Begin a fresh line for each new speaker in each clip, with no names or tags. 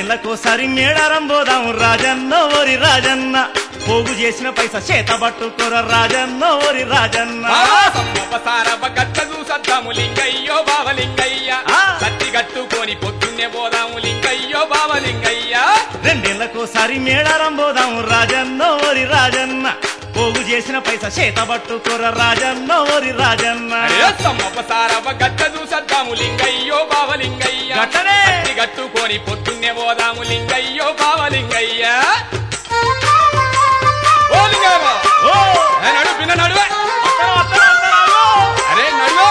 రెండేళ్లకోసారి మేడారం పోదాం రాజన్న ఓరి రాజన్న పోగు చేసిన పైసా చేత పట్టుకోర రాజన్న ఓరి రాజన్న
సారవ గట్ట చూసద్దాము లింగయ్యో బావలింగయ్య
ఆ.
సత్తి కట్టుకొని పొద్దున్నే పోదాము లింగయ్యో బావలింగయ్య
రెండేళ్లకోసారి మేడారం పోదాం రాజన్న ఓరి రాజన్న పోగు చేసిన పైసా చేత పట్టుకోర రాజన్న ఓరి రాజన్న
సమ్మప్ప సారవ గట్ట చూసద్దాము లింగయ్యో బావలింగయ్య
గట్టనే.
సత్తి కట్టుకొని పొద్దున్నే పోదాము లింగయ్యో బావలింగయ్య ఓ లింగయ్య
ఓ
ఏ నడు పిన్న నడువే
వత్తరా, వత్తరా, వత్తరా, ఓ.
అరే నడువే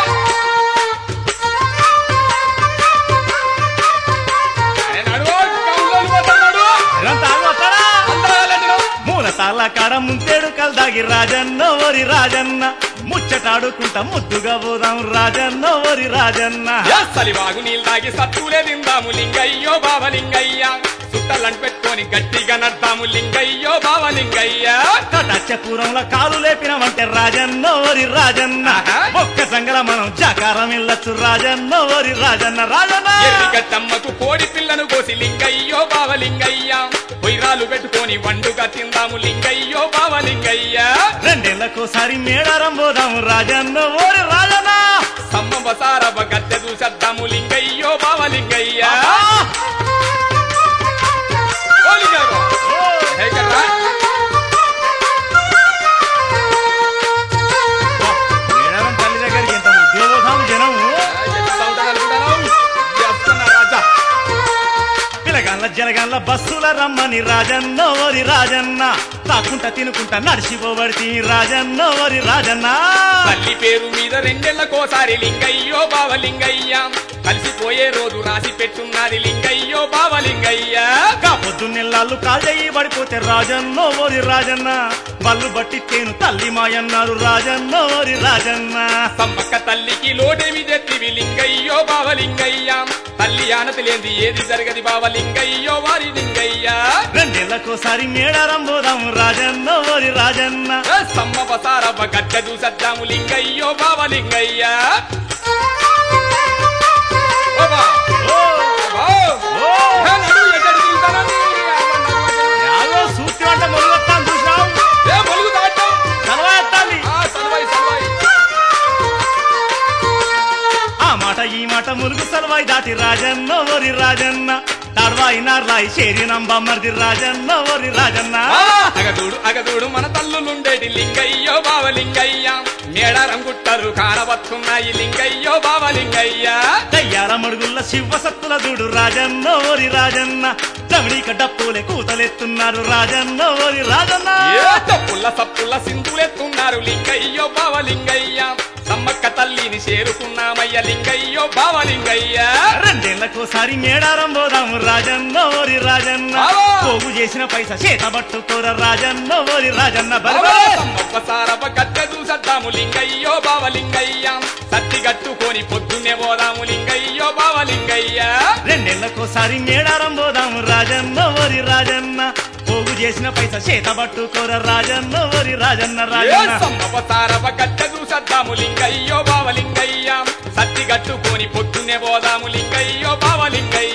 అరే నడువో కౌలోలు పోతా నడు
ఇదంతా ఆగు, వత్తరా.
అందరూ వెళ్ళండి
మూల తాళ్ళ కాడ ముంతేడు కల్దాగి రాజన్న ఓరి రాజన్న ముచ్చటాడుకుంటా ముద్దుగా పోదాం రాజన్న ఓరి రాజన్న
సలివాగు నీళ్ళు తాగి సత్తులే తిందాము లింగయ్యో బావలింగయ్య సుట్టలను పెట్టుకొని గట్టిగా నడతాము లింగయ్యో బావలింగయ్య
కటాచపురంలో కాలు లేపినమంటే రాజన్న ఓరి రాజన్న
ఆహా.
ఒక్క సంగల మనం జాకారం వెళ్ళొచ్చు రాజన్న ఓరి రాజన్న రాజన్న
ఎర్రిగట్టమ్మకు కోడి పిల్లను కోసి లింగయ్యో బావలింగయ్య పొయ్యిరాలు పెట్టుకొని వండుగా తిందాము లింగయ్యో బావలింగయ్య
రెండేళ్లకోసారి మేడారం పోదాం రాజన్న ఓరి రాజన్న
సమ్మ బసారవ గద్దె చూసద్దాము లింగయ్యో బావలింగయ్య
ఆహా.
ఓ లింగయ్య
ఓ.
హే కర్రా.
మేడారం తల్లి దగ్గరికి ఎంత ముద్దుగా పోదాం జనం
ఎంత ఉంటారు అనుకుంటున్నావు? చేస్తున్నా రాజా
పిలగాళ్ళ జలగాళ్ళ బస్సుల రమ్మని రాజన్న ఓరి రాజన్న తాకుంటా తినుకుంటా నడిచిపోబడితే రాజన్న ఓరి రాజన్న
తల్లి పేరు మీద రెండేళ్లకోసారి లింగయ్యో బావలింగయ్య కలిసిపోయే రోజు రాసి పెట్టున్నది లింగయ్యో బావలింగయ్య
కా పొద్దున్నెల్లాళ్ళు కాజయ్యి పడిపోతే రాజన్న ఓరి రాజన్న బళ్ళు బట్టి తేను తల్లి మాయన్నారు రాజన్న ఓరి రాజన్న
సమ్మక్క తల్లికి లోటేమి తెత్తివి లింగయ్యో బావలింగయ్య తల్లి ఆనతి లేంది ఏది జరగది బావలింగయ్యో వారి లింగయ్య
రెండేళ్లకోసారి మేడారం పోదాం రాజన్న ఓరి రాజన్న
ఏ సమ్మ బసారవ్వ గడ్డ చూసద్దాము లింగయ్యో బావలింగయ్య ఓ బా,
ఓ,
బా.
ఓ.
ఏ నడువు ఎక్కడికి వెళ్తానని?
యాదో సూక్తి వంట మొదలెత్తాను చూసినావు
ఏ మొలుగు దాటావు
చదవేస్తాంది
ఆ సలవాయి సలవాయి
ఆ మాట ఈ మాట ములుగు సలవాయి దాటి రాజన్న ఓరి రాజన్న తాడ్వాయి నార్లాయి చేరి నంబమ్మర్ది రాజన్న ఓరి రాజన్న
ఆ, అగదూడు అగదూడు మన తల్లులుండేటి లింగయ్యో బావలింగయ్య మేడారం గుట్టలు కానవస్తున్నాయి లింగయ్యో బావలింగయ్య
దయ్యాల మడుగుల్ల శివ సత్తుల దూడు రాజన్న ఓరి రాజన్న దమిడిక డప్పులే కూతలెత్తున్నారు రాజన్న ఓరి రాజన్న
ఏ తప్పుల్ల సప్పుల్ల సింధులెత్తున్నారు లింగయ్యో బావలింగయ్య సమ్మక్క తల్లిని చేరుకున్నామయ్య లింగయ్యో బావలింగయ్య
రెండేళ్లకోసారి మేడారం పోదాం రాజన్న ఓరి రాజన్న
ఆవా!
పోగు చేసిన పైసా చేత పట్టుకోర రాజన్న ఓరి రాజన్న బలబల.
సమ్మప్ప సారప్ప గట్టె చూసద్దాము లింగయ్యో బావలింగయ్య సత్తి కట్టుకొని పొద్దున్నే పోదాము లింగయ్యో బావలింగయ్య
రెండేళ్లకోసారి మేడారం పోదాం రాజన్న ఓరి రాజన్న పోగు చేసిన పైసా చేత పట్టుకోర రాజన్న ఓరి రాజన్న రాజన్న
సమ్మప్ప సారప్ప గట్టె చూసద్దాము లింగయ్యో బావలింగయ్య సత్తి కట్టుకొని పొద్దున్నే పోదాము లింగయ్యో బావలింగయ్య